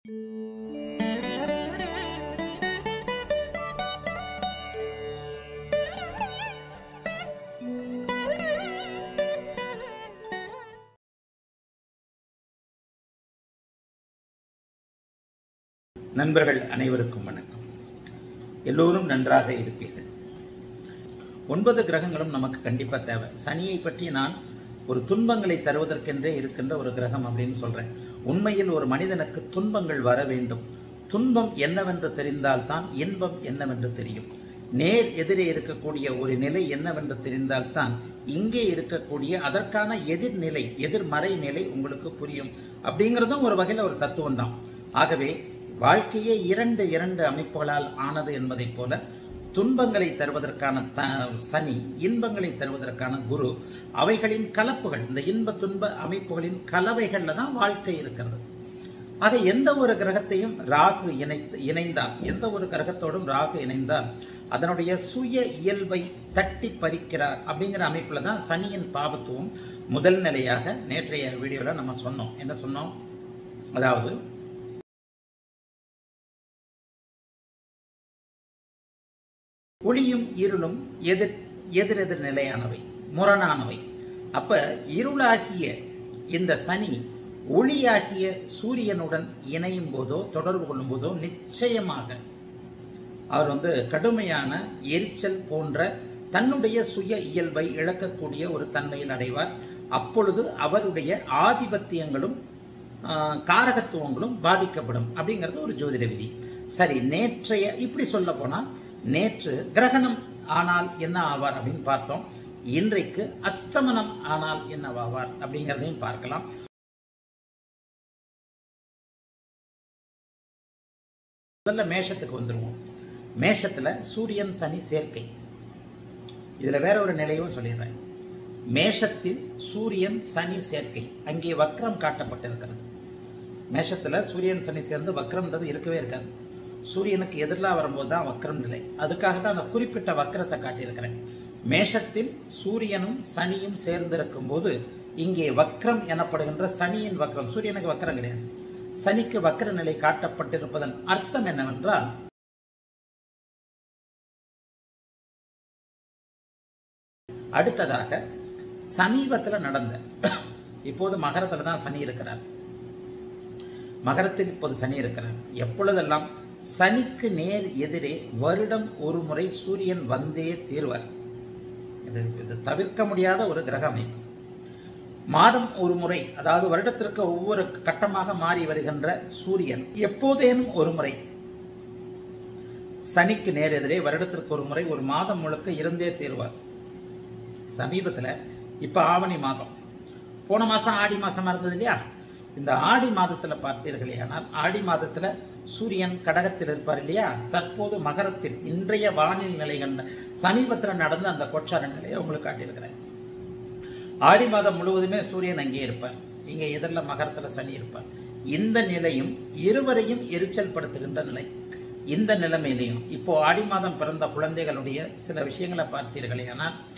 நண்பர்கள் அனைவருக்கும் வணக்கம் எல்லோரும் நன்றாக இருப்பீர்கள் ஒன்பது கிரகங்களும் நமக்கு கண்டிப்பாக தேவை சனியை பற்றி நான் ஒரு துன்பங்களை தருவதற்கென்றே இருக்கின்ற ஒரு கிரகம் அப்படின்னு சொல்றேன் உண்மையில் ஒரு மனிதனுக்கு துன்பங்கள் வர வேண்டும் துன்பம் என்னவென்று தெரிந்தால்தான் இன்பம் என்னவென்று தெரியும் நேர் எதிரே இருக்கக்கூடிய ஒரு நிலை என்னவென்று தெரிந்தால்தான் இங்கே இருக்கக்கூடிய அதற்கான எதிர்நிலை எதிர்மறை நிலை உங்களுக்கு புரியும் அப்படிங்கிறதும் ஒரு வகையில் ஒரு தத்துவம் தான் ஆகவே வாழ்க்கையே இரண்டு இரண்டு அமைப்புகளால் ஆனது என்பதைப் போல துன்பங்களை தருவதற்கான த சனி இன்பங்களை தருவதற்கான குரு அவைகளின் கலப்புகள் இந்த இன்ப துன்ப அமைப்புகளின் கலவைகளில் தான் வாழ்க்கை இருக்கிறது ஆக எந்த ஒரு கிரகத்தையும் ராகு இணைத்து இணைந்தால் எந்த ஒரு கிரகத்தோடும் ராகு இணைந்தால் அதனுடைய சுய இயல்பை தட்டி பறிக்கிறார் அப்படிங்கிற அமைப்பில் தான் சனியின் பாபத்துவம் முதல் நிலையாக நேற்றைய வீடியோவில் நம்ம சொன்னோம் என்ன சொன்னோம் அதாவது ஒளியும் இருளும் எதிர் எதிரெதிர் நிலையானவை முரணானவை அப்ப இருளாகிய இந்த சனி ஒளியாகிய சூரியனுடன் இணையும் போதோ தொடர்பு கொள்ளும் போதோ நிச்சயமாக அவர் வந்து கடுமையான எரிச்சல் போன்ற தன்னுடைய சுய இயல்பை இழக்கக்கூடிய ஒரு தன்மையில் அடைவார் அப்பொழுது அவருடைய ஆதிபத்தியங்களும் ஆஹ், காரகத்துவங்களும் பாதிக்கப்படும் அப்படிங்கிறது ஒரு ஜோதிட விதி சரி நேற்றைய இப்படி சொல்ல போனா நேற்று கிரகணம் ஆனால் என்ன ஆவார் அப்படின்னு பார்த்தோம் இன்றைக்கு அஸ்தமனம் ஆனால் என்னவாவார் அப்படிங்கிறதையும் பார்க்கலாம் முதல்ல மேஷத்துக்கு வந்துருவோம் மேஷத்துல சூரியன் சனி சேர்க்கை இதுல வேற ஒரு நிலையும் சொல்லிடுறேன் மேஷத்தில் சூரியன் சனி சேர்க்கை அங்கே வக்ரம் காட்டப்பட்டிருக்கிறது மேஷத்துல சூரியன் சனி சேர்ந்து வக்ரம்ன்றது இருக்கவே இருக்காது சூரியனுக்கு எதிராக வரும்போது தான் வக்ரம் நிலை அதுக்காக தான் அந்த குறிப்பிட்ட வக்ரத்தை காட்டியிருக்கிறேன் மேஷத்தில் சூரியனும் சனியும் சேர்ந்திருக்கும் போது இங்கே வக்ரம் எனப்படுகின்ற சனியின் வக்ரம் சூரியனுக்கு வக்ரம் கிடையாது சனிக்கு வக்ர நிலை காட்டப்பட்டிருப்பதன் அர்த்தம் என்னவென்றால் அடுத்ததாக சமீபத்தில் நடந்த இப்போது மகரத்தில் தான் சனி இருக்கிறார் மகரத்தில் இப்போது சனி இருக்கிறார் எப்பொழுதெல்லாம் சனிக்கு நேர் எதிரே வருடம் ஒரு முறை சூரியன் வந்தே தீர்வார் இது இது தவிர்க்க முடியாத ஒரு கிரக அமைப்பு மாதம் ஒரு முறை அதாவது வருடத்திற்கு ஒவ்வொரு கட்டமாக மாறி வருகின்ற சூரியன் எப்போதேனும் ஒரு முறை சனிக்கு நேர் எதிரே வருடத்திற்கு ஒரு முறை ஒரு மாதம் முழுக்க இருந்தே தீர்வார் சமீபத்தில் இப்போ ஆவணி மாதம் போன மாதம் ஆடி மாதமாக இருந்தது இல்லையா இந்த ஆடி மாதத்தில் பார்த்தீர்களே ஆனால் ஆடி மாதத்தில் சூரியன் கடகத்தில் இருப்பார் இல்லையா தற்போது மகரத்தில் இன்றைய வானில் நிலை கண்ட சமீபத்தில் நடந்த அந்த கொச்சார நிலையை உங்களுக்கு காட்டியிருக்கிறேன் ஆடி மாதம் முழுவதுமே சூரியன் அங்கே இருப்பார் இங்கே எதிரில் மகரத்தில் சனி இருப்பார் இந்த நிலையும் இருவரையும் எரிச்சல் படுத்துகின்ற நிலை இந்த நிலைமையிலையும் இப்போ ஆடி மாதம் பிறந்த குழந்தைகளுடைய சில விஷயங்களை பார்த்தீர்களே ஆனால்